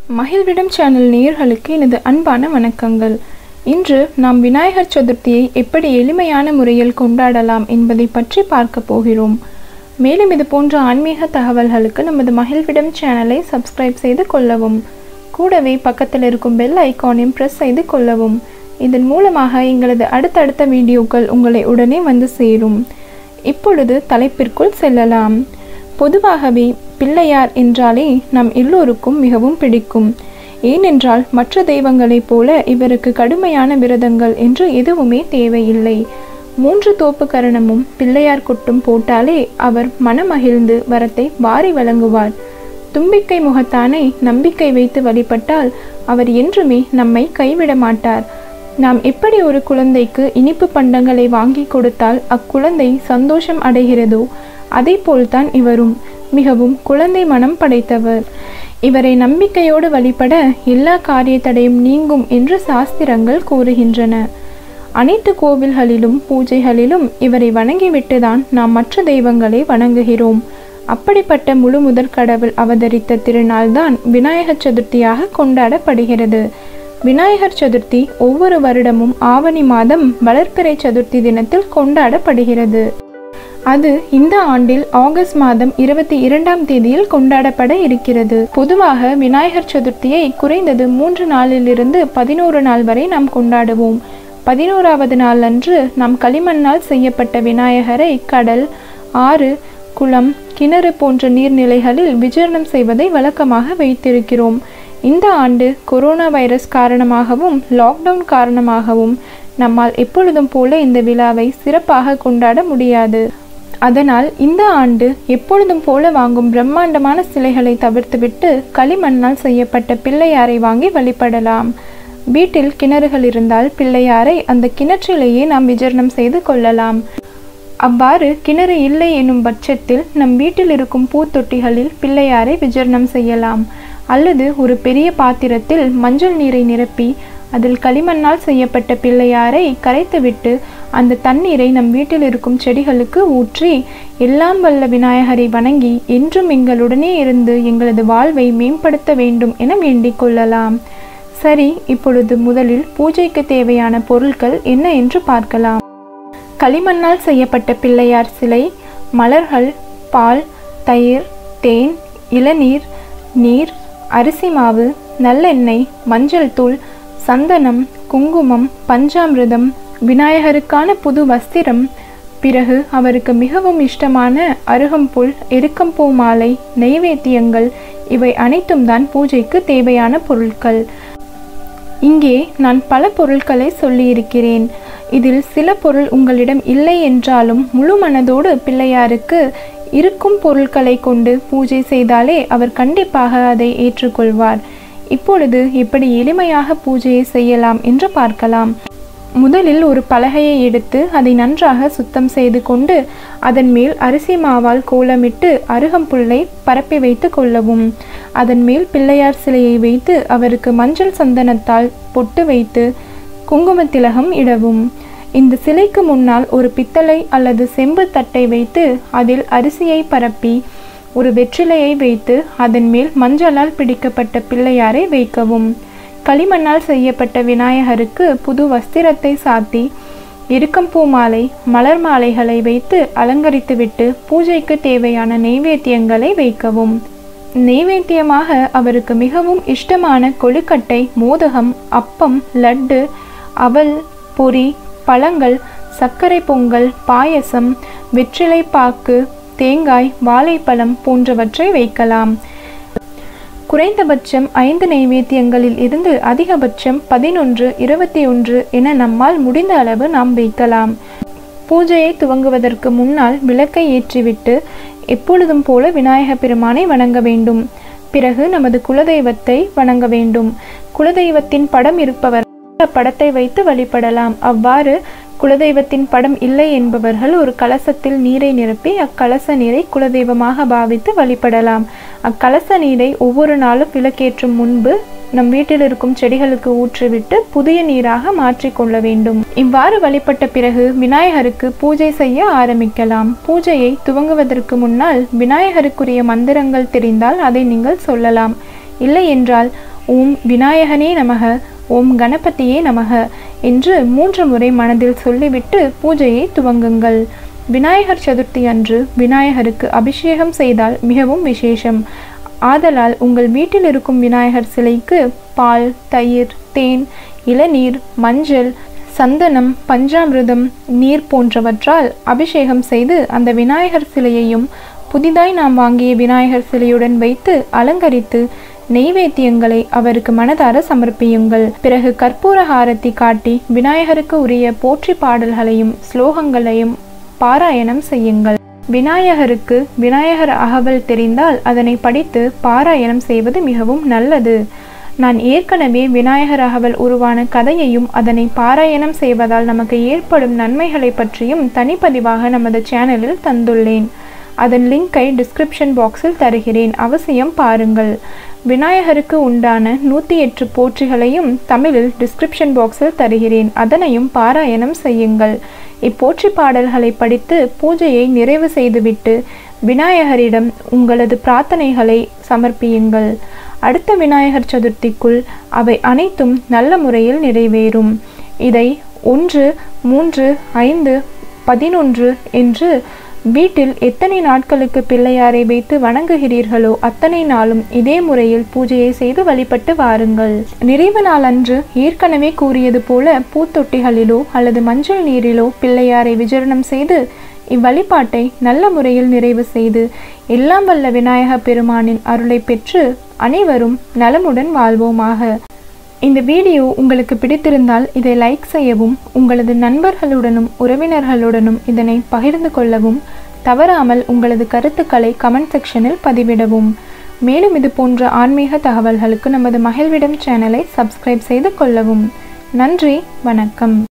மகிழ்விடம் channel நேயர்களுக்கு எனது அன்பான வணக்கங்கள் இன்று நாம் விநாயகர் சதுர்த்தியை எப்படி எளிமையான முறையில் கொண்டாடலாம் என்பதை பற்றி பார்க்க போகிறோம் மேலும் இது போன்ற ஆன்மீக தகவல்களுக்கு நமது மகிழ்விடம் சேனலை சப்ஸ்கிரைப் செய்து கொள்ளவும் கூடவே பக்கத்தில் இருக்கும் பெல் ஐகானையும் பிரஸ் செய்து கொள்ளவும் இதன் மூலமாக எங்களது அடுத்தடுத்த வீடியோக்கள் உங்களை உடனே வந்து சேரும் இப்பொழுது தலைப்பிற்குள் செல்லலாம் பொதுவாகவே பிள்ளையார் என்றாலே நம் எல்லோருக்கும் மிகவும் பிடிக்கும் ஏனென்றால் மற்ற தெய்வங்களைப் போல இவருக்கு கடுமையான விரதங்கள் என்று எதுவுமே தேவையில்லை மூன்று தோப்பு கரணமும் பிள்ளையார் கொட்டும் போட்டாலே அவர் மனமகிழ்ந்து வரத்தை வாரி வழங்குவார் தும்பிக்கை முகத்தானை நம்பிக்கை வைத்து வழிபட்டால் அவர் என்றுமே நம்மை கைவிட மாட்டார் நாம் எப்படி ஒரு குழந்தைக்கு இனிப்பு பண்டங்களை வாங்கி கொடுத்தால் அக்குழந்தை சந்தோஷம் அடைகிறதோ அதே போல்தான் இவரும் மிகவும் குழந்தை மனம் படைத்தவர் இவரை நம்பிக்கையோடு வழிபட எல்லா காரிய தடையும் நீங்கும் என்று சாஸ்திரங்கள் கூறுகின்றன அனைத்து கோவில்களிலும் பூஜைகளிலும் இவரை வணங்கிவிட்டுதான் நாம் மற்ற தெய்வங்களை வணங்குகிறோம் அப்படிப்பட்ட முழு முதற் கடவுள் அவதரித்த திருநாள்தான் விநாயகர் சதுர்த்தியாக கொண்டாடப்படுகிறது விநாயகர் சதுர்த்தி ஒவ்வொரு வருடமும் ஆவணி மாதம் வளர்ப்பிறை சதுர்த்தி தினத்தில் கொண்டாடப்படுகிறது அது இந்த ஆண்டில் ஆகஸ்ட் மாதம் இருபத்தி இரண்டாம் தேதியில் கொண்டாடப்பட இருக்கிறது பொதுவாக விநாயகர் சதுர்த்தியை குறைந்தது மூன்று நாளிலிருந்து பதினோரு நாள் வரை நாம் கொண்டாடுவோம் பதினோராவது நாள் அன்று நாம் களிமண்ணால் செய்யப்பட்ட விநாயகரை கடல் ஆறு குளம் கிணறு போன்ற நீர்நிலைகளில் விஜரணம் செய்வதை வழக்கமாக வைத்திருக்கிறோம் இந்த ஆண்டு கொரோனா வைரஸ் காரணமாகவும் லாக்டவுன் காரணமாகவும் நம்மால் எப்பொழுதும் போல இந்த விழாவை சிறப்பாக கொண்டாட முடியாது அதனால் இந்த ஆண்டு எப்பொழுதும் போல வாங்கும் பிரம்மாண்டமான சிலைகளை தவிர்த்துவிட்டு களிமண்ணால் செய்யப்பட்ட பிள்ளையாரை வாங்கி வழிபடலாம் வீட்டில் கிணறுகள் இருந்தால் பிள்ளையாரை அந்த கிணற்றிலேயே நாம் விஜரணம் செய்து கொள்ளலாம் அவ்வாறு கிணறு இல்லை எனும் பட்சத்தில் நம் வீட்டில் இருக்கும் பூத்தொட்டிகளில் பிள்ளையாரை விஜரணம் செய்யலாம் அல்லது ஒரு பெரிய பாத்திரத்தில் மஞ்சள் நீரை நிரப்பி அதில் களிமண்ணால் செய்யப்பட்ட பிள்ளையாரை கரைத்துவிட்டு அந்த தண்ணீரை நம் வீட்டில் இருக்கும் செடிகளுக்கு ஊற்றி எல்லாம் வல்ல விநாயகரை வணங்கி என்றும் எங்களுடனே இருந்து எங்களது வாழ்வை மேம்படுத்த வேண்டும் என வேண்டிக் கொள்ளலாம் சரி இப்பொழுது முதலில் பூஜைக்கு தேவையான பொருட்கள் என்ன என்று பார்க்கலாம் களிமண்ணால் செய்யப்பட்ட பிள்ளையார் சிலை மலர்கள் பால் தயிர் தேன் இளநீர் நீர் அரிசி மாவு நல்லெண்ணெய் மஞ்சள் தூள் சந்தனம் குங்குமம் பஞ்சாமிர்தம் விநாயகருக்கான புது வஸ்திரம் பிறகு அவருக்கு மிகவும் இஷ்டமான அருகம்புல் எருக்கம்பூ மாலை நெய்வேத்தியங்கள் இவை அனைத்தும் தான் பூஜைக்கு தேவையான பொருட்கள் இங்கே நான் பல பொருட்களை சொல்லியிருக்கிறேன் இதில் சில பொருள் உங்களிடம் இல்லை என்றாலும் முழு மனதோடு பிள்ளையாருக்கு இருக்கும் பொருட்களை கொண்டு பூஜை செய்தாலே அவர் கண்டிப்பாக அதை ஏற்றுக்கொள்வார் இப்பொழுது எப்படி எளிமையாக பூஜையை செய்யலாம் என்று பார்க்கலாம் முதலில் ஒரு பலகையை எடுத்து அதை நன்றாக சுத்தம் செய்து கொண்டு அதன் மேல் அரிசி மாவால் கோலமிட்டு அருகம்புல்லை பரப்பி வைத்து கொள்ளவும் அதன் மேல் பிள்ளையார் சிலையை வைத்து அவருக்கு மஞ்சள் சந்தனத்தால் பொட்டு வைத்து குங்குமத்திலகம் இடவும் இந்த சிலைக்கு முன்னால் ஒரு பித்தளை அல்லது செம்பு தட்டை வைத்து அதில் அரிசியை பரப்பி ஒரு வெற்றிலையை வைத்து அதன் மேல் மஞ்சளால் பிடிக்கப்பட்ட பிள்ளையாரை வைக்கவும் களிமண்ணால் செய்யப்பட்ட விநாயகருக்கு புது வஸ்திரத்தை சாத்தி இருக்கம்பூ மாலை மலர் மாலைகளை வைத்து அலங்கரித்துவிட்டு பூஜைக்கு தேவையான நெய்வேத்தியங்களை வைக்கவும் நெய்வேத்தியமாக அவருக்கு மிகவும் இஷ்டமான கொழுக்கட்டை மோதகம் அப்பம் லட்டு அவல் பொரி பழங்கள் சர்க்கரை பொங்கல் பாயசம் வெற்றிலை பாக்கு தேங்காய் வாழைப்பழம் போன்றவற்றை வைக்கலாம் குறைந்தபட்சம் ஐந்து நைவேத்தியங்களில் இருந்து அதிகபட்சம் பதினொன்று இருபத்தி ஒன்று என நம்மால் முடிந்த அளவு நாம் வைக்கலாம் பூஜையை துவங்குவதற்கு முன்னால் விளக்கை ஏற்றிவிட்டு எப்பொழுதும் போல விநாயக பெருமானை வணங்க வேண்டும் பிறகு நமது குலதெய்வத்தை வணங்க வேண்டும் குலதெய்வத்தின் படம் இருப்பவர் படத்தை வைத்து வழிபடலாம் அவ்வாறு குலதெய்வத்தின் படம் இல்லை என்பவர்கள் ஒரு கலசத்தில் நீரை நிரப்பி அக்கலச நீரை குலதெய்வமாக பாவித்து வழிபடலாம் அக்கலச நீரை ஒவ்வொரு நாளும் விளக்கேற்றும் முன்பு நம் வீட்டில் இருக்கும் செடிகளுக்கு ஊற்றிவிட்டு புதிய நீராக மாற்றிக்கொள்ள வேண்டும் இவ்வாறு வழிபட்ட பிறகு விநாயகருக்கு பூஜை செய்ய ஆரம்பிக்கலாம் பூஜையை துவங்குவதற்கு முன்னால் விநாயகருக்குரிய மந்திரங்கள் தெரிந்தால் அதை நீங்கள் சொல்லலாம் இல்லை என்றால் ஓம் விநாயகனே நமக ஓம் கணபதியே நமக என்று மூன்று முறை மனதில் சொல்லிவிட்டு பூஜையை துவங்குங்கள் விநாயகர் சதுர்த்தி அன்று விநாயகருக்கு அபிஷேகம் செய்தால் மிகவும் விசேஷம் ஆதலால் உங்கள் வீட்டில் இருக்கும் விநாயகர் சிலைக்கு பால் தயிர் தேன் இளநீர் மஞ்சள் சந்தனம் பஞ்சாமிர்தம் நீர் போன்றவற்றால் அபிஷேகம் செய்து அந்த விநாயகர் சிலையையும் புதிதாய் நாம் வாங்கிய விநாயகர் சிலையுடன் வைத்து அலங்கரித்து நெய்வேத்தியங்களை அவருக்கு மனதார சமர்ப்பியுங்கள் பிறகு கற்பூர ஹாரத்தி காட்டி விநாயகருக்கு உரிய போற்றி பாடல்களையும் ஸ்லோகங்களையும் பாராயணம் செய்யுங்கள் விநாயகருக்கு விநாயகர் அகவல் தெரிந்தால் அதனை படித்து பாராயணம் செய்வது மிகவும் நல்லது நான் ஏற்கனவே விநாயகர் அகவல் உருவான கதையையும் அதனை பாராயணம் செய்வதால் நமக்கு ஏற்படும் நன்மைகளை பற்றியும் தனிப்பதிவாக நமது சேனலில் தந்துள்ளேன் அதன் லிங்கை டிஸ்கிரிப்ஷன் பாக்ஸில் தருகிறேன் அவசியம் பாருங்கள் விநாயகருக்கு உண்டான நூற்றி எட்டு போற்றிகளையும் தமிழில் டிஸ்கிரிப்ஷன் பாக்ஸில் தருகிறேன் அதனையும் பாராயணம் செய்யுங்கள் இப்போற்றி பாடல்களை படித்து பூஜையை நிறைவு செய்துவிட்டு விநாயகரிடம் உங்களது பிரார்த்தனைகளை சமர்ப்பியுங்கள் அடுத்த விநாயகர் சதுர்த்திக்குள் அவை அனைத்தும் நல்ல முறையில் நிறைவேறும் இதை ஒன்று மூன்று ஐந்து பதினொன்று என்று வீட்டில் எத்தனை நாட்களுக்கு பிள்ளையாரை வைத்து வணங்குகிறீர்களோ அத்தனை நாளும் இதே முறையில் பூஜையை செய்து வழிபட்டு வாருங்கள் நிறைவு நாள் அன்று ஏற்கனவே கூறியது போல பூத்தொட்டிகளிலோ அல்லது மஞ்சள் நீரிலோ பிள்ளையாரை விஜரணம் செய்து இவ்வழிபாட்டை நல்ல முறையில் நிறைவு செய்து எல்லாம் வல்ல விநாயக பெருமானின் அருளை பெற்று அனைவரும் நலமுடன் வாழ்வோமாக இந்த வீடியோ உங்களுக்கு பிடித்திருந்தால் இதை லைக் செய்யவும் உங்களது நண்பர்களுடனும் உறவினர்களுடனும் இதனை பகிர்ந்து கொள்ளவும் தவறாமல் உங்களது கருத்துக்களை கமெண்ட் செக்ஷனில் பதிவிடவும் மேலும் இது போன்ற ஆன்மீக தகவல்களுக்கு நமது மகிழ்விடம் சேனலை சப்ஸ்கிரைப் செய்து கொள்ளவும் நன்றி வணக்கம்